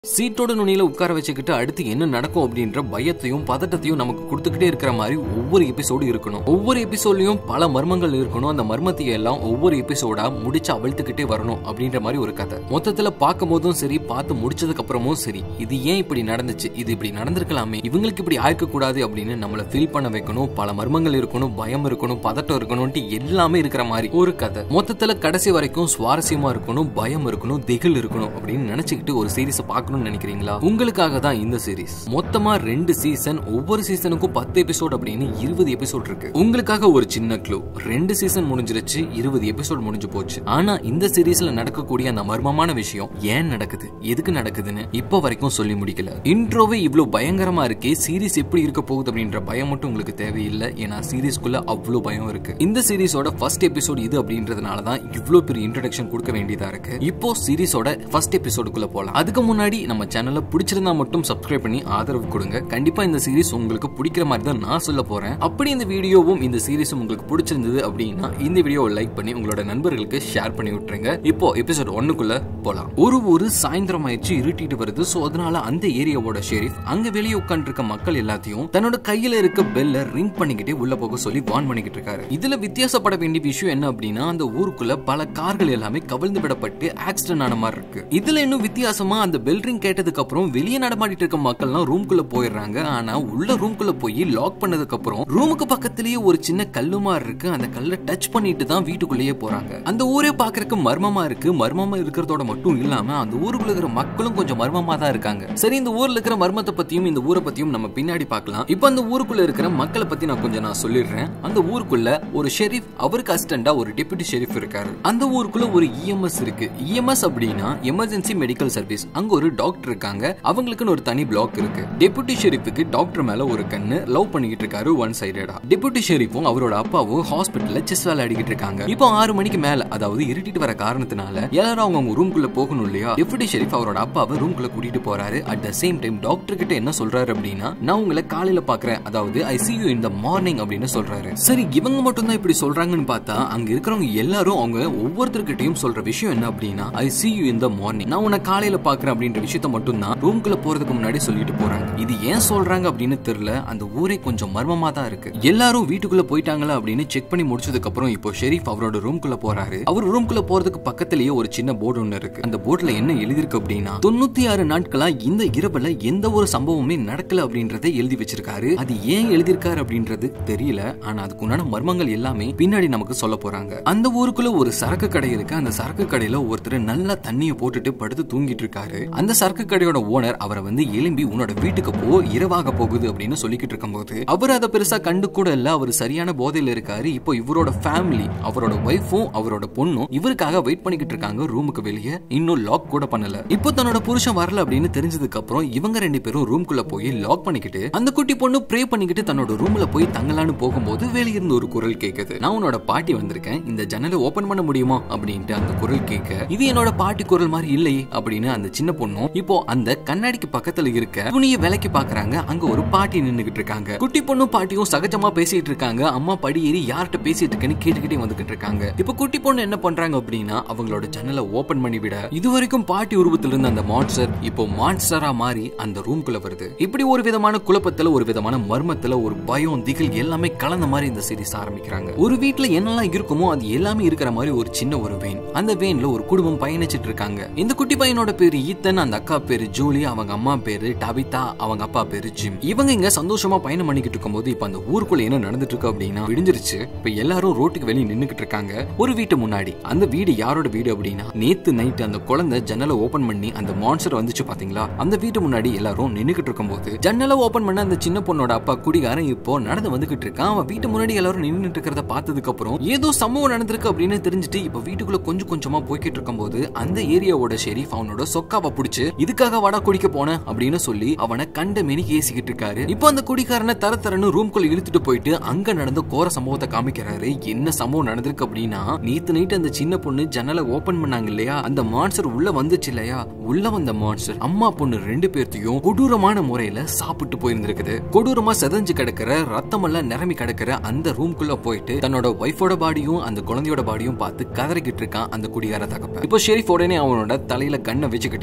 சீட்டோட நுனியில உட்கார வச்சுக்கிட்டு அடுத்து என்ன நடக்கும் அப்படின்ற பயத்தையும் பதட்டத்தையும் நமக்கு கொடுத்துக்கிட்டே இருக்கிற மாதிரி ஒவ்வொரு எபிசோடு இருக்கணும் ஒவ்வொரு எபிசோட்லயும் பல மர்மங்கள் இருக்கணும் அந்த மர்மத்தை எல்லாம் ஒவ்வொரு எபிசோடா முடிச்சு அவிழ்த்துக்கிட்டே வரணும் அப்படின்ற மாதிரி ஒரு கதை மொத்தத்துல பார்க்கும் போதும் சரி பார்த்து முடிச்சதுக்கு அப்புறமும் சரி இது ஏன் இப்படி நடந்துச்சு இது இப்படி நடந்திருக்கலாமே இவங்களுக்கு இப்படி ஆயிருக்க கூடாது அப்படின்னு நம்மள ஃபீல் பண்ண வைக்கணும் பல மர்மங்கள் இருக்கணும் பயம் இருக்கணும் பதட்டம் இருக்கணும்ட்டு எல்லாமே இருக்கிற மாதிரி ஒரு கதை மொத்தத்துல கடைசி வரைக்கும் சுவாரஸ்யமா இருக்கணும் பயம் இருக்கணும் திகில் இருக்கணும் அப்படின்னு நினைச்சுக்கிட்டு ஒரு சீரிஸ் பார்க்கணும்னு நினைக்கிறீங்களா உங்களுக்காக தான் இந்த சீரிஸ் மொத்தமா ரெண்டு சீசன் ஒவ்வொரு சீசனுக்கும் பத்து எபிசோட் அப்படின்னு இருபது எபிசோட் இருக்கு உங்களுக்காக ஒரு சின்ன க்ளூ ரெண்டு சீசன் முடிஞ்சிருச்சு இருபது எபிசோட் முடிஞ்சு போச்சு ஆனா இந்த சீரீஸ்ல நடக்கக்கூடிய அந்த மர்மமான விஷயம் ஏன் நடக்குது எதுக்கு நடக்குதுன்னு இப்போ வரைக்கும் சொல்லி முடிக்கல இன்ட்ரோவே இவ்வளவு பயங்கரமா இருக்கே சீரிஸ் எப்படி இருக்க போகுது அப்படின்ற பயம் மட்டும் உங்களுக்கு தேவையில்லை ஏன்னா சீரிஸ்க்குள்ள அவ்வளவு பயம் இருக்கு இந்த சீரிஸோட ஃபர்ஸ்ட் எபிசோட் இது அப்படின்றதுனால தான் இவ்வளவு பெரிய இன்ட்ரடக்ஷன் கொடுக்க வேண்டியதா இருக்கு இப்போ சீரிஸோட ஃபர்ஸ்ட் எபிசோடுக்குள்ள போலாம் அதுக்கு முன்னாடி நம்ம சேனலை பிடிச்சிருந்தா மட்டும் சப்ஸ்கிரைப் பண்ணி ஆதரவு கொடுங்க கண்டிப்பா இந்த சீரிஸ் உங்களுக்கு பிடிக்கிற மாதிரி தான் நான் சொல்ல போறேன் அப்படி இந்த வீடியோவும் இந்த சீரிஸும் உங்களுக்கு பிடிச்சிருந்தது அப்படின்னா இந்த வீடியோவை லைக் பண்ணி உங்களோட நண்பர்களுக்கு ஷேர் பண்ணி விட்டுருங்க இப்போ எபிசோட் ஒன்னுக்குள்ள போலாம் ஒரு ஒரு சாயந்தரம் ஆயிடுச்சு இருட்டிட்டு வருது சோ அதனால அந்த ஏரியாவோட ஷெரீஃப் அங்க வெளியே உட்காந்துருக்க மக்கள் எல்லாத்தையும் தன்னோட கையில இருக்க பெல்ல ரிங் பண்ணிக்கிட்டே உள்ள போக சொல்லி வான் பண்ணிக்கிட்டு இருக்காரு இதுல வித்தியாசப்பட வேண்டிய விஷயம் என்ன அப்படின்னா அந்த ஊருக்குள்ள பல கார்கள் எல்லாமே கவிழ்ந்து விடப்பட்டு ஆக்சிடென்ட் ஆன மாதிரி இருக்கு இதுல இன்னும் வித்தியாசமா அந்த பெல் ரிங் கேட்டதுக்கு அப்புறம் வெளியே நடமாடிட்டு இருக்க மக்கள்லாம் ரூம்குள்ள போயிடுறாங்க ஆனா உள்ள ரூம்குள்ள போய் லாக் பண்ணதுக்கு அப்புறம் ரூமுக்கு பக்கத்திலேயே ஒரு சின்ன கல்லு மாதிரி இருக்கு அந்த கல்லை டச் பண்ணிட்டு தான் வீட்டுக்குள்ளேயே போறாங்க அந்த ஊரே பாக்குறதுக்கு மர்மமா இருக்கு மர்மமா இருக்கிறதோட மட்டும் இல்லாம அந்த ஊருக்குள்ள இருக்கிற மக்களும் கொஞ்சம் மர்மமா தான் இருக்காங்க சரி இந்த ஊர்ல இருக்கிற மர்மத்தை பத்தியும் இந்த ஊரை பத்தியும் நம்ம பின்னாடி பார்க்கலாம் இப்போ அந்த ஊருக்குள்ள இருக்கிற மக்களை பத்தி நான் கொஞ்சம் நான் சொல்லிடுறேன் அந்த ஊருக்குள்ள ஒரு ஷெரீஃப் அவருக்கு அசிஸ்டண்டா ஒரு டெபுட்டி ஷெரீஃப் இருக்காரு அந்த ஊருக்குள்ள ஒரு இஎம்எஸ் இருக்கு இஎம்எஸ் அப்படின்னா எமர்ஜென்சி மெடிக்கல் சர்வீஸ் அங்க ஒரு டாக்டர் இருக்காங்க அவங்களுக்குன்னு ஒரு தனி பிளாக் இருக்கு டெபுட்டி ஷெரீஃபுக்கு டாக்டர் மேல ஒரு கண்ணு லவ் பண்ணிக்கிட்டு இருக்காரு ஒன் சைடடா டெபுட்டி ஷெரீஃபும் அவரோட அப்பாவும் ஹாஸ்பிட்டல்ல செஸ் விளையாடிக்கிட்டு இருக்காங்க இப்போ ஆறு மணிக்கு மேல அதாவது இருட்டிட்டு வர காரணத்தினால எல்லாரும் அவங்க அவங்க ரூம்குள்ள போகணும் இல்லையா டெபுட்டி ஷெரீஃப் அவரோட அப்பாவை ரூம்குள்ள கூட்டிட்டு போறாரு at the same time doctor கிட்ட என்ன சொல்றாரு அப்படின்னா நான் உங்களை காலையில பாக்குறேன் அதாவது I see you in the morning அப்படின்னு சொல்றாரு சரி இவங்க மட்டும் தான் இப்படி சொல்றாங்கன்னு பார்த்தா அங்க இருக்கிறவங்க எல்லாரும் அவங்க ஒவ்வொருத்தர்கிட்டயும் சொல்ற விஷயம் என்ன அப்படின்னா I see you in the morning நான் உன்னை காலையில பாக்குறேன் அப்படின்ற விஷயத்த மட்டும் தான் ரூம்குள்ள போறதுக்கு முன்னாடி சொல்லிட்டு போறாங்க இது ஏன் சொல்றாங்க அப்படின்னு தெரியல அந்த ஊரே கொஞ்சம் மர்மமா தான் இருக்கு எல்லாரும் வீட்டுக்குள்ள போயிட்டாங்களா அப்படின்னு செக் பண்ணி முடிச்சதுக்கு அப்புறம் இப்போ ஷெரீஃப் அவரோட ரூம்குள்ள போறாரு அவர் ரூம்குள்ள போறதுக்கு பக்கத்திலேயே ஒரு சின்ன போர்டு ஒன்னு இருக்கு அந்த போர்டுல என்ன எழுதிருக்கு அப்படின்னா தொண்ணூத்தி ஆறு நாட்களா இந்த இரவுல எந்த ஒரு சம்பவமே நடக்கல அப்படின்றத எழுதி வச்சிருக்காரு அது ஏன் எழுதியிருக்காரு அப்படின்றது தெரியல ஆனா அதுக்கு உண்டான மர்மங்கள் எல்லாமே பின்னாடி நமக்கு சொல்ல போறாங்க அந்த ஊருக்குள்ள ஒரு சரக்கு கடை இருக்கு அந்த சரக்கு கடையில ஒருத்தர் நல்லா தண்ணியை போட்டுட்டு படுத்து தூங்கிட்டு இருக்காரு அந்த சரக்கு கடையோட ஓனர் அவரை வந்து எலும்பி உன்னோட வீட்டுக்கு போ இரவாக போகுது அப்படின்னு சொல்லிக்கிட்டு இருக்கும்போது அவர் அதை பெருசா கண்டு கூட இல்ல அவர் சரியான போதையில இருக்காரு இப்போ இவரோட ஃபேமிலி அவரோட ஒய்ஃபும் அவரோட பொண்ணும் இவருக்காக வெயிட் பண்ணிக்கிட்டு இருக்காங்க ரூமுக்கு வெளியே இன்னும் லாக் கூட பண்ணல இப்போ தன்னோட புருஷன் வரல அப்படின்னு தெரிஞ்சதுக்கு அப்புறம் இவங்க ரெண்டு பேரும் ரூம்குள்ள போய் லாக் பண்ணிக்கிட்டு அந்த குட்டி பொண்ணு ப்ரே பண்ணிக்கிட்டு தன்னோட ரூம்ல போய் தங்கலான்னு போகும்போது வெளிய இருந்து ஒரு குரல் கேக்குது நான் உன்னோட பாட்டி வந்திருக்கேன் இந்த ஜன்னலை ஓபன் பண்ண முடியுமா அப்படின்ட்டு அந்த குரல் கேட்க இது என்னோட பாட்டி குரல் மாதிரி இல்லையே அப்படின்னு அந்த சின்ன பொண்ணும் இப்போ அந்த கண்ணாடிக்கு பக்கத்துல இருக்க துணியை விலைக்கு பாக்குறாங்க அங்க ஒரு பாட்டி நின்னுகிட்டு இருக்காங்க குட்டி பொண்ணும் பாட்டியும் சகஜமா பேசிட்டு இருக்காங்க அம்மா படி ஏறி யார்கிட்ட பேசிட்டு இருக்கேன்னு கேட்டுக்கிட்டே வந்துகிட்டு இருக்காங்க இப்போ குட்டி பொண்ணு என்ன பண்றாங்க அப்படின்னா அவங்களோட ஜன்னலை ஓபன் பண்ணி விட இது வரைக்கும் பாட்டி உருவத்துல இருந்த அந்த மான்ஸ்டர் இப்போ மான்ஸ்டரா மாறி அந்த ரூம்குள்ள வருது இப்படி ஒரு விதமான குழப்பத்துல ஒரு விதமான மர்மத்துல ஒரு பயம் திகில் எல்லாமே கலந்த மாதிரி இந்த சீரிஸ் ஆரம்பிக்கிறாங்க ஒரு வீட்ல என்னெல்லாம் இருக்குமோ அது எல்லாமே இருக்கிற மாதிரி ஒரு சின்ன ஒரு வேன் அந்த வேன்ல ஒரு குடும்பம் பயணிச்சிட்டு இருக்காங்க இந்த குட்டி பையனோட பேரு ஈத்தன் அந்த அக்கா பேரு ஜூலி அவங்க அம்மா பேரு டபிதா அவங்க அப்பா பேரு ஜிம் இவங்க இங்க சந்தோஷமா பயணம் பண்ணிக்கிட்டு இருக்கும்போது இப்ப அந்த ஊருக்குள்ள என்ன நடந்துட்டு இருக்கு அப்படின்னா விடிஞ்சிருச்சு இப்ப எல்லாரும் ரோட்டுக்கு வெளியே நின்னுகிட்டு இருக்காங்க ஒரு வீட்டு முன்னாடி அந்த வீடு யாரோட வீடு அப்படின்னா நேத்து நைட் அந்த குழந்தை ஜன்னலை ஓபன் பண்ணி அந்த மான்ஸ்டர் வந்துச்சு பாத்தீங்களா அந்த வீட்டு முன்னாடி எல்லாரும் நின்னுகிட்டு இருக்கும்போது ஜன்னலை ஓபன் பண்ண அந்த சின்ன பொண்ணோட அப்பா குடிகாரன் இப்போ நடந்து வந்துகிட்டு இருக்கான் அவன் வீட்டு முன்னாடி எல்லாரும் நின்னுட்டு இருக்கிறத பார்த்ததுக்கு அப்புறம் ஏதோ சம்பவம் நடந்திருக்கு அப்படின்னு தெரிஞ்சுட்டு இப்ப வீட்டுக்குள்ள கொஞ்சம் கொஞ்சமா போய்கிட்டு இருக்கும்போது அந்த ஏரியாவோட ஷெரீஃப் அவனோட சொக்காவை புடிச்சு இதுக்காக வடா குடிக்க போன அப்படின்னு சொல்லி அவனை கண்ட மெனிக்கு ஏசிக்கிட்டு இருக்காரு இப்போ அந்த குடிகாரனை தர தரன்னு ரூம்குள்ள இழுத்துட்டு போயிட்டு அங்க நடந்த கோர சம்பவத்தை காமிக்கிறாரு என்ன சம்பவம் நடந்திருக்கு அப்படின்னா நேத்து நைட் அந்த சின்ன பொண்ணு ஜன்னலை ஓபன் பண்ணாங்க இல்லையா அந்த மான்சர் உள்ள வந்துச்சு இல்லையா உள்ள வந்த மான்சர் அம்மா பொண்ணு ரெண்டு பேர்த்தையும் கொடூரமான முறையில சாப்பிட்டு போயிருந்திருக்குது கொடூரமா செதஞ்சு கிடக்கிற ரத்தமெல்லாம் நிரம்பி கிடக்கிற அந்த ரூம்குள்ள போயிட்டு தன்னோட ஒய்ஃபோட பாடியும் அந்த குழந்தையோட பாடியும் பார்த்து கதறிக்கிட்டு இருக்கான் அந்த குடிகார தகப்ப இப்போ ஷெரீஃப் உடனே அவனோட தலையில கண்ணை வச்சுக்கிட்டு இதுக்காக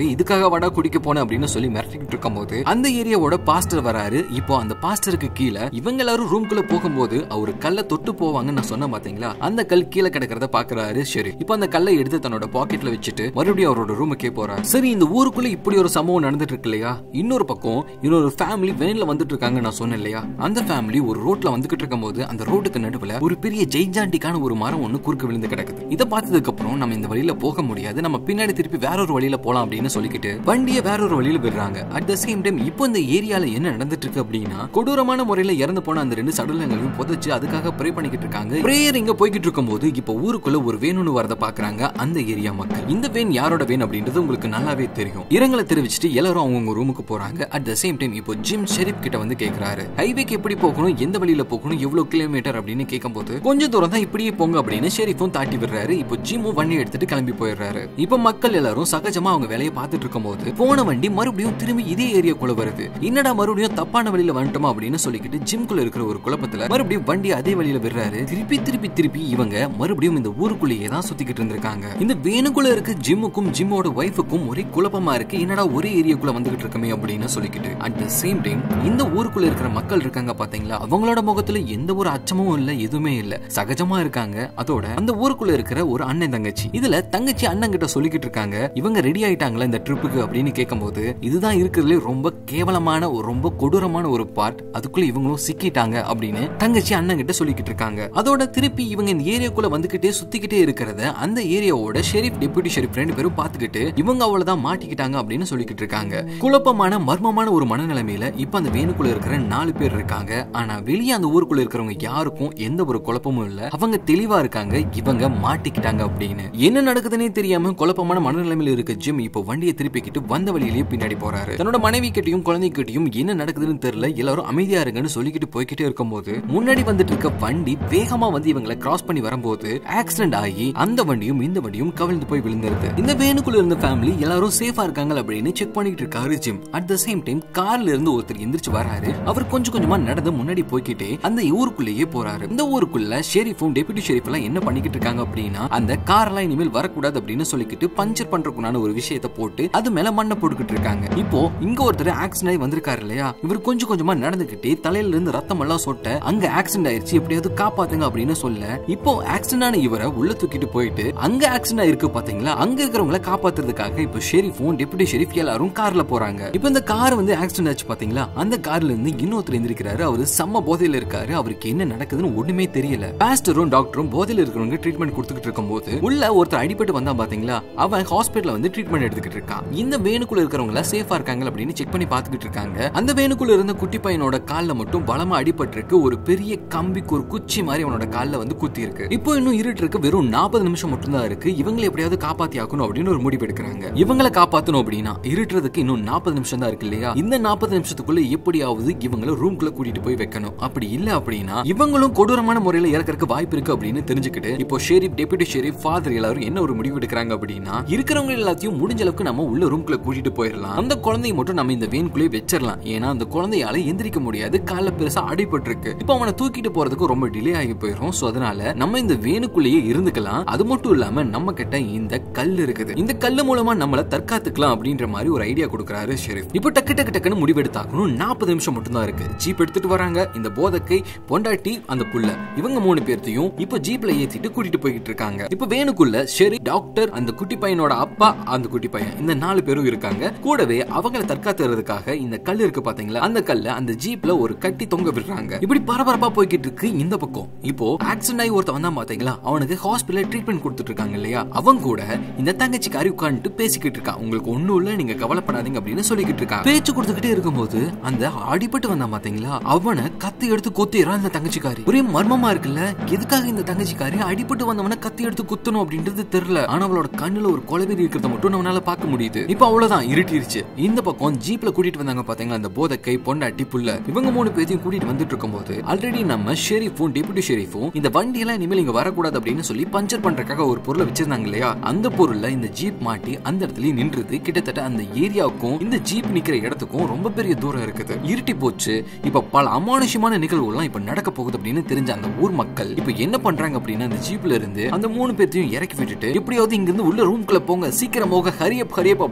வாடா குடிக்க போனேன் அப்படின்னு சொல்லி மிரட்டிக்கிட்டு இருக்கும்போது அந்த ஏரியாவோட பாஸ்டர் வராரு இப்போ அந்த பாஸ்டருக்கு கீழே இவங்க எல்லாரும் ரூம்குள்ள போகும்போது அவரு கல்லை தொட்டு போவாங்கன்னு நான் சொன்னேன் பாத்தீங்களா அந்த கல் கீழே கிடக்கிறத பாக்குறாரு சரி இப்போ அந்த கல்லை எடுத்து தன்னோட பாக்கெட்ல வச்சுட்டு மறுபடியும் அவரோட ரூமுக்கே போறாரு சரி இந்த ஊருக்குள்ள இப்படி ஒரு சம்பவம் நடந்துட்டு இருக்கு இல்லையா இன்னொரு பக்கம் இன்னொரு ஃபேமிலி வேன்ல வந்துட்டு இருக்காங்க நான் சொன்னேன் இல்லையா அந்த ஃபேமிலி ஒரு ரோட்ல வந்துகிட்டு இருக்கும்போது அந்த ரோட்டுக்கு நடுவுல ஒரு பெரிய ஜெய்ஜாண்டிக்கான ஒரு மரம் ஒண்ணு குறுக்கு விழுந்து கிடக்குது இதை பார்த்ததுக்கு அப்புறம் நம்ம இந்த வழியில போக முடியாது நம்ம பின்னாடி திருப்பி வேற ஒரு வழியில போலாம் அப்படின்னு சொல்லிக்கிட்டு வண்டியை வேற ஒரு வழியில விடுறாங்க அட் த சேம் டைம் இப்போ இந்த ஏரியால என்ன நடந்துட்டு இருக்கு அப்படின்னா கொடூரமான முறையில இறந்து போன அந்த ரெண்டு சடலங்களையும் புதைச்சு அதுக்காக ப்ரே பண்ணிக்கிட்டு இருக்காங்க பிரேயர் இங்க போய்கிட்டு இருக்கும்போது இப்போ ஊருக்குள்ள ஒரு வேணும்னு வரத பாக்குறாங்க அந்த ஏரியா மக்கள் இந்த வேன் யாரோட வேன் அப்படின்றது உங்களுக்கு நல்லாவே தெரியும் இரங்கலை தெரிவிச்சுட்டு எல்லாரும் அவங்க ரூமுக்கு போறாங்க அட் த சேம் டைம் இப்போ ஜிம் ஷெரீப் கிட்ட வந்து கேக்குறாரு ஹைவேக்கு எப்படி போகணும் எந்த வழியில போகணும் எவ்வளவு கிலோமீட்டர் அப்படின்னு கேட்கும்போது கொஞ்சம் தூரம் தான் இப்படியே போங்க அப்படின்னு ஷெரீஃபும் தாட்டி விடுறாரு இப்போ ஜிம்மும் வண்டி எடுத்துட்டு கிளம்பி போயிடுறாரு இப்போ மக்கள் எல்லாரும் சகஜமா அவங்க வேலையை பார்த்துட்டு இருக்கும்போது போன வண்டி மறுபடியும் திரும்பி இதே ஏரியாக்குள்ள வருது என்னடா மறுபடியும் தப்பான வழியில வந்துட்டோமா அப்படின்னு சொல்லிக்கிட்டு ஜிம்குள்ள இருக்கிற ஒரு குழப்பத்துல மறுபடியும் வண்டி அதே வழியில விடுறாரு திருப்பி திருப்பி திருப்பி இவங்க மறுபடியும் இந்த ஊருக்குள்ளேயே தான் சுத்திக்கிட்டு இருந்திருக்காங்க இந்த வேணுக்குள்ள இருக்க ஜிம்முக்கும் ஜிம்மோட ஒய்ஃபுக்கும் ஒரே குழப்பமா இருக்கு என்னடா ஒரே ஏரியாக்குள்ள வந்துகிட்டு இருக்கமே அப்படின்னு சொல்லிக்கிட்டு அட் த சேம் டைம் இந்த ஊருக்குள்ள இருக்கிற மக்கள் இருக்காங்க பாத்தீங்களா அவங்களோட முகத்துல எந்த ஒரு அச்சமும் இல்ல எதுவுமே இல்ல சகஜமா இருக்காங்க அதோட அந்த ஊருக்குள்ள இருக்கிற ஒரு அண்ணன் தங்கச்சி இதுல தங்கச்சி அண்ணன் கிட்ட சொல்லிக்கிட்டு இருக்காங்க இவங்க ரெடி ஆயிட்டாங்களா இந்த ட்ரிப்புக்கு அப்படின்னு கேட்கும்போது இதுதான் இருக்கிறதுலே ரொம்ப கேவலமான ஒரு ரொம்ப கொடூரமான ஒரு பார்ட் அதுக்குள்ள இவங்களும் சிக்கிட்டாங்க அப்படின்னு தங்கச்சி அண்ணன் கிட்ட சொல்லிக்கிட்டு இருக்காங்க அதோட திருப்பி இவங்க இந்த ஏரியாக்குள்ள வந்துகிட்டே சுத்திக்கிட்டே இருக்கிறத அந்த ஏரியாவோட ஷெரீப் டெபுட்டி ஷெரீப் ரெண்டு பேரும் பாத்துக்கிட்டு இவங்க அவ்வளவுதான் மாட்டிக்கிட்டாங்க அப்படின்னு சொல்லிக்கிட்டு இருக்காங்க குழப்பமான மர்மமான ஒரு மனநிலைமையில இப்ப அந்த வேணுக்குள்ள இருக்கிற நாலு பேர் இருக்காங்க ஆனா வெளியே அந்த ஊருக்குள்ள இருக்கிறவங்க யாருக்கும் எந்த ஒரு குழப்பமும் இல்ல அவங்க தெளிவா இருக்காங்க இவங்க மாட்டிக்கிட்டாங்க அப்படின்னு என்ன நடக்குதுன்னே தெரியாம குழப்பமான மனநிலைமையில இருக்க ஜிம் இப்போ வண்டியை திருப்பிக்கிட்டு வந்த வழியிலேயே பின்னாடி போறாரு தன்னோட மனைவி கிட்டயும் குழந்தை கிட்டயும் என்ன நடக்குதுன்னு தெரியல எல்லாரும் அமைதியா இருங்கன்னு சொல்லிக்கிட்டு போய்கிட்டே இருக்கும்போது முன்னாடி வந்துட்டு இருக்க வண்டி வேகமா வந்து இவங்களை கிராஸ் பண்ணி வரும்போது ஆக்சிடென்ட் ஆகி அந்த வண்டியும் இந்த வண்டியும் கவிழ்ந்து போய் விழுந்துருது இந்த வேனுக்குள்ள இருந்த ஃபேமிலி எல்லாரும் சேஃபா இருக்காங்க அப்படின்னு செக் பண்ணிட்டு இருக்காரு Jim at the same time கார்ல இருந்து ஒருத்தர் எந்திரிச்சு வராரு அவர் கொஞ்சம் கொஞ்சமா நடந்து முன்னாடி போய்கிட்டே அந்த ஊருக்குள்ளேயே போறாரு இந்த ஊருக்குள்ள ஷெரீஃபும் டெபுட்டி ஷெரீஃப் எல்லாம் என்ன பண்ணிக்கிட்டு இருக்காங்க அப்படின்னா அந்த கார் எல்லாம் இனிமேல் வரக்கூடாது அப்படின்னு சொல்லிக்கிட்டு பஞ்சர் பண்றதுக்குண்டான ஒரு விஷயத்தை போட்டு அது மேல மண்ணை போட்டுக்கிட்டு இருக்காங்க இப்போ இங்க ஒருத்தர் ஆக்சிடென்ட் ஆகி வந்திருக்காரு இல்லையா இவர் கொஞ்சம் கொஞ்சமா நடந்துகிட்டே தலையில இருந்து ரத்தம் எல்லாம் சொட்ட அங்க ஆக்சிடென்ட் ஆயிருச்சு எப்படியாவது காப்பாத்துங்க அப்படின்னு சொல்ல இப்போ ஆக்சிடென்ட் ஆன இவரை உள்ள தூக்கிட்டு போயிட்டு அங்க ஆக்சிடென்ட் ஆயிருக்கு பாத்தீங்களா அங்க இருக்கிறவங்கள காப்பாத்துறதுக்காக இப்போ ஷெரீஃபும் டெபுட்டி ஷெரீஃப் எல்லாரும் கார்ல போறாங்க இப்போ இந்த கார் வந்து ஆக்சிடென்ட் ஆச்சு பாத்தீங்களா அந்த கார்ல இருந்து இன்னொருத்தர் எந்திரிக்கிறாரு அவரு செம்ம போதையில இருக்காரு அவருக்கு என்ன நடக்குதுன்னு ஒண்ணுமே தெரியல பாஸ்டரும் டாக்டரும் போதையில இருக்கிறவங்க ட்ரீட்மெண்ட் கொடுத்துக்கிட்டு இருக்கும்போது உள்ள ஒருத்தர் அடிபட்டு வந்தா பாத்தீங்களா அவன் ஹாஸ்பிட்டல்ல வந்து ட்ரீட்மெண்ட் எடுத்துக்கிட்டு இருக்கான் இந்த வேனுக்குள்ள இருக்கிறவங்க சேஃபா இருக்காங்க அப்படின்னு செக் பண்ணி பாத்துக்கிட்டு இருக்காங்க அந்த வேனுக்குள்ள இருந்த குட்டி பையனோட கால்ல மட்டும் பலமா அடிபட்டிருக்கு ஒரு பெரிய கம்பிக்கு ஒரு குச்சி மாதிரி அவனோட கால்ல வந்து குத்தி இருக்கு இப்போ இன்னும் இருட்டு இருக்கு வெறும் நாற்பது நிமிஷம் மட்டும் தான் இருக்கு இவங்களை எப்படியாவது காப்பாத்தி ஆக்கணும் அப்படின்னு ஒரு முடிவு எடுக்கிறாங்க இவங்களை காப்பாத்தணும் அப்படின்னா இருட்டுறதுக்கு இன்னும் நாற்பது நிமிஷம் தான் இருக்கு இல்லையா இந்த நாற்பது நிமிஷத்துக்குள்ள எப்படியாவது இவங்களை ரூம்குள்ள கூட்டிட்டு போய் வைக்கணும் அப்படி இல்ல அப்படின்னா இவங்களும் கொடூரமான முறையில இறக்கறதுக்கு வாய்ப்பு இருக்கு அப்படின்னு தெரிஞ்சுக்கிட்டு இப்போ ஷெரீப் டெபுட்டி ஷெரீப் ஃபாதர் எல்லாரும் என்ன ஒரு முடிவு எடுக்கிறாங்க அப்படின்னா இருக்கிறவங்க எல்லாத்தையும் முடிஞ்ச அளவுக்கு நம்ம உள்ள ரூம்குள்ள கூட்டிட்டு போயிடலாம் அந்த குழந்தைய மட்டும் நம்ம இந்த வேன்குள்ளே வச்சிடலாம் ஏன்னா அந்த குழந்தையால எந்திரிக்க முடியாது கால பெருசா அடிபட்டு இருக்கு இப்போ அவனை தூக்கிட்டு போறதுக்கு ரொம்ப டிலே ஆகி போயிடும் சோ அதனால நம்ம இந்த வேனுக்குள்ளேயே இருந்துக்கலாம் அது மட்டும் இல்லாம நம்ம கிட்ட இந்த கல் இருக்குது இந்த கல்லு மூலமா நம்மள தற்காத்துக்கலாம் அப்படின்ற மாதிரி ஒரு ஐடியா கொடுக்குறாரு ஷெரீப் இப்போ டக்கு டக்கு டக்குன்னு முடிவெடுத்தாக்கணும் நாற்பது நிமிஷம் மட்டும் தான் இருக்கு ஜீப் எடுத்துட்டு வராங்க இந்த போதக்கை பொண்டாட்டி அந்த புள்ள இவங்க மூணு பேர்த்தையும் இப்போ ஜீப்ல ஏத்திட்டு கூட்டிட்டு போய்கிட்டு இருக்காங்க இப்போ வேனுக்குள்ள ஷெரி டாக்டர் அந்த குட்டி பையனோட அப்பா அந்த குட்டி பையன் இந்த நாலு பேரும் இருக்காங்க கூடவே அவங்கள தற்காத்துறதுக்காக இந்த கல் இருக்கு பாத்தீங்களா அந்த கல்ல அந்த ஜீப்ல ஒரு கட்டி தொங்க விடுறாங்க இப்படி பரபரப்பா போய்கிட்டு இருக்கு இந்த பக்கம் இப்போ ஆக்சிடென்ட் ஆகி ஒருத்தன் வந்தான் பாத்தீங்களா அவனுக்கு ஹாஸ்பிட்டல் ட்ரீட்மெண்ட் கொடுத்துட்டு இருக்காங்க இல்லையா அவங்க கூட இந்த தங்கச்சிக்காரி உட்காந்துட்டு பேசிக்கிட்டு இருக்கான் உங்களுக்கு ஒண்ணும் இல்ல நீங்க கவலைப்படாதீங்க அப்படின்னு சொல்லிக்கிட்டு இருக்கான் பேச்சு கொடுத்துக்கிட்டே இருக்கும்போது அந்த அடிபட்டு வந்தான் பாத்தீங்களா அவனை கத்தி எடுத்து கொத்திடுறான் இந்த தங்கச்சிக்காரி ஒரே மர்மமா இருக்குல்ல எதுக்காக இந்த தங்கச்சிக்காரி அடிபட்டு வந்தவன கத்தி எடுத்து குத்தணும் அப்படின்றது தெரியல ஆனா அவளோட கண்ணுல ஒரு கொலவெறி இருக்கிறத மட்டும் நம்மளால பார்க்க முடியுது இப்போ அவ்வளவுதான் இருட்டிருச்சு இந்த பக்கம் ஜீப்ல கூட்டிட்டு வந்தாங்க பாத்தீங்களா அந்த போதக்கை பொண்டாட்டி புள்ள இவங்க மூணு பேரையும் கூட்டிட்டு வந்துட்டு இருக்கும்போது ஆல்ரெடி நம்ம ஷெரீஃபும் டெபுட்டி ஷெரீஃபும் இந்த வண்டி எல்லாம் இனிமேல் இங்க வரக்கூடாது அப்படின்னு சொல்லி பஞ்சர் பண்றதுக்காக ஒரு பொருளை வச்சிருந்தாங்க இல்லையா அந்த பொருள்ல இந்த ஜீப் மாட்டி அந்த இடத்துல நின்றுது கிட்டத்தட்ட அந்த ஏரியாவுக்கும் இந்த ஜீப் நிக்கிற இடத்துக்கும் ரொம்ப பெரிய தூரம் இருக்குது இருட்டி போச்சு இப்ப பல அமானுஷமான நிகழ்வுகள்லாம் இப்ப நடக்க போகுது அப்படின்னு தெரிஞ்ச அந்த ஊர் மக்கள் இப்ப என்ன பண்றாங்க அப்படின்னா அந்த ஜீப்ல இருந்து அந்த மூணு பேர்த்தையும் இறக்கி விட்டுட்டு எப்படியாவது இங்க இருந்து உள்ள ரூம்குள்ள போங்க சீக்கிரம் போக ஹரியப் ஹரியப் அப்படின்னு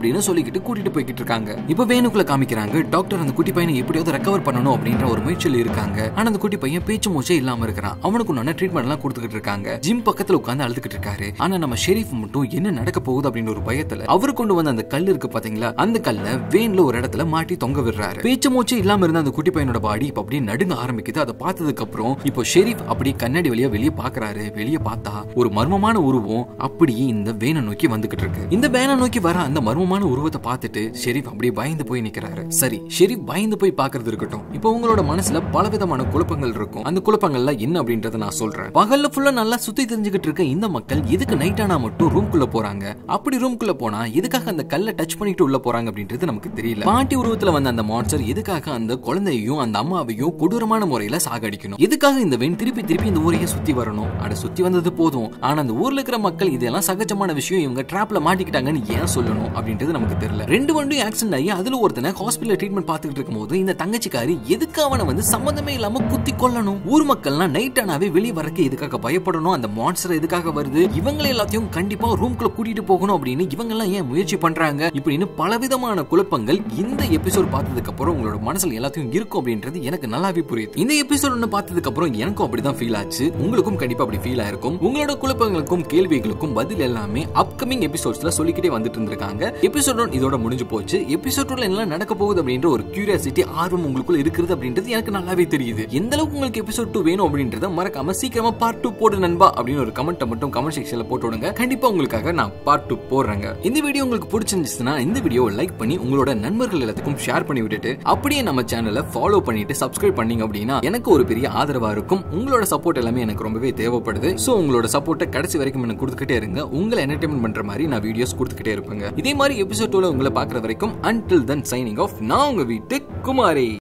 அப்படின்னு சொல்லிக்கிட்டு கூட்டிட்டு போய்கிட்டு இருக்காங்க இப்ப வேணுக்குள்ள காமிக்கிறாங்க டாக்டர் அந்த குட்டி பையனை எப்படியாவது ரெக்கவர் பண்ணணும் அப்படின்ற ஒரு முயற்சியில் இருக்காங்க ஆனா அந்த குட்டி பையன் பேச்சு மூச்சே இல்லாம இருக்கிறான் அவனுக்கு உண்டான ட்ரீட்மெண்ட் எல்லாம் கொடுத்துக்கிட்டு இருக்காங்க ஜிம் பக்கத்துல உட்காந்து அழுதுகிட்டு இருக்காரு ஆனா நம்ம ஷெரீஃப் மட்டும் என்ன நடக்க போகுது அப்படின்னு ஒரு பயத்துல அவர் கொண்டு வந்த அந்த கல் இருக்கு பாத்தீங்களா அந்த கல்ல வேன்ல ஒரு இடத்துல மாட்டி தொங்க விடுறாரு பேச்சு மூச்சு இல்லாம இருந்த அந்த குட்டி பையனோட பாடி இப்ப அப்படியே நடுங்க ஆரம்பிக்குது அதை பார்த்ததுக்கு அப்புறம் இப்போ ஷெரீஃப் அப்படியே கண்ணாடி வழியா வெளியே பாக்குறாரு வெளியே பார்த்தா ஒரு மர்மமான உருவம் அப்படியே இந்த வேனை நோக்கி வந்துகிட்டு இருக்கு இந்த வேனை நோக்கி வர அந்த மர்மமான உருவத்தை பார்த்துட்டு ஷெரீஃப் அப்படியே பயந்து போய் நிக்கிறாரு சரி ஷெரீஃப் பயந்து போய் பாக்குறது இருக்கட்டும் இப்போ உங்களோட மனசுல பலவிதமான குழப்பங்கள் இருக்கும் அந்த குழப்பங்கள்ல என்ன அப்படின்றத நான் சொல்றேன் பகல்ல ஃபுல்லா நல்லா சுத்தி தெரிஞ்சுக்கிட்டு இருக்க இந்த மக்கள் எதுக்கு நைட் ஆனா மட்டும் ரூம்குள்ள போறாங்க அப்படி ரூம்குள்ள போனா எதுக்காக அந்த கல்லை டச் பண்ணிட்டு உள்ள போறாங்க அப்படின்றது நமக்கு தெரியல பாட்டி உருவத்துல வந்த அந்த மான்ஸ்டர் எதுக்காக அந்த குழந்தையையும் அந்த அம்மாவையும் கொடூரமான முறையில சாகடிக்கணும் எதுக்காக இந்த வெண் திருப்பி திருப்பி இந்த ஊரையே சுத்தி வரணும் அட சுத்தி வந்தது போதும் ஆனா அந்த ஊர்ல இருக்கிற மக்கள் இதெல்லாம் சகஜமான விஷயம் இவங்க டிராப்ல மாட்டிக்கிட்டாங்கன்னு ஏன் சொல்லணும் அப்படின்றது நமக்கு தெரியல ரெண்டு வண்டியும் ஆக்சிடென்ட் ஆகி அதுல ஒருத்தனை ஹாஸ்பிட்டல் ட்ரீட்மெண்ட் பார்த்துக்கிட்டு இருக்கும்போது இந்த தங்கச்சிக்காரி எதுக்கு அவனை வந்து சம்மந்தமே இல்லாம குத்தி கொல்லணும் ஊர் மக்கள்லாம் நைட் ஆனாவே வெளியே வரக்கு எதுக்காக பயப்படணும் அந்த மான்ஸ்டர் எதுக்காக வருது இவங்களை எல்லாத்தையும் கண்டிப்பா ரூம்குள்ள கூட்டிட்டு போகணும் அப்படின்னு இவங்க எல்லாம் ஏன் முயற்சி பண்றாங்க இப்படின்னு பலவிதமான குழப்பங்கள் இந்த எபிசோட் பார்த்ததுக்கு அப்புறம் உங்களோட மனசுல எல்லாத்தையும் இருக்கும் அப்படின்றது எனக்கு நல்லாவே புரியுது இந்த எபிசோட் ஒன்று பார்த்ததுக்கு அப்புறம் எனக்கும் அப்படிதான் ஃபீல் ஆச்சு உங்களுக்கும் கண்டிப்பா அப்படி ஃபீல் ஆயிருக்கும் உங்களோட குழப்பங்களுக்கும் கேள்விகளுக்கும் பதில் எல்லாமே அப்கமிங் எபிசோட்ஸ்ல சொல்லிக்கிட்டே வந்துட்டு இருந்திருக்காங்க எபிசோட் ஒன் இதோட முடிஞ்சு போச்சு எபிசோட் ஒன்ல என்ன நடக்க போகுது அப்படின்ற ஒரு கியூரியாசிட்டி ஆர்வம் உங்களுக்குள்ள இருக்கிறது அப்படின்றது எனக்கு நல்லாவே தெரியுது எந்த அளவுக்கு உங்களுக்கு எபிசோட் டூ வேணும் அப்படின்றத மறக்காம சீக்கிரமா பார்ட் டூ போடு நண்பா அப்படின்னு ஒரு கமெண்ட் மட்டும் கமெண்ட் செக்ஷன்ல போட்டு விடுங்க கண்டிப்பா உங்களுக்காக நான் பார்ட் டூ போடுறேங்க இந்த வீடியோ உங்களுக்கு பிடிச்சிருந்துச்சுன்னா இந்த வீடியோவை லைக் பண்ணி உங்களோட நண்பர்கள் எல்லாத்துக்கும் ஷேர் பண்ணி விட்டுட்டு அப்படியே நம்ம சேனலை ஃபாலோ பண்ணிட்டு சப்ஸ்கிரைப் பண்ணீங்க அப்படின்னா எனக்கு ஒரு பெரிய ஆதரவா இருக்கும் உங்களோட சப்போர்ட் எல்லாமே எனக்கு ரொம்பவே தேவைப்படுது சோ உங்களோட சப்போர்ட்டை கடைசி வரைக்கும் எனக்கு கொடுத்துக்கிட்டே இருங்க உங்களை என்டர்டைன்மெண்ட் பண்ற மாதிரி நான் வீடியோஸ் கொடுத்துக்கிட்டே இருப்பேங்க இதே மாதிரி எபிசோட் டூல உங்களை பாக்குற வரைக்கும் அன்டில் தென் சைனிங் ஆஃப் நான் உங்க வீட்டு குமாரி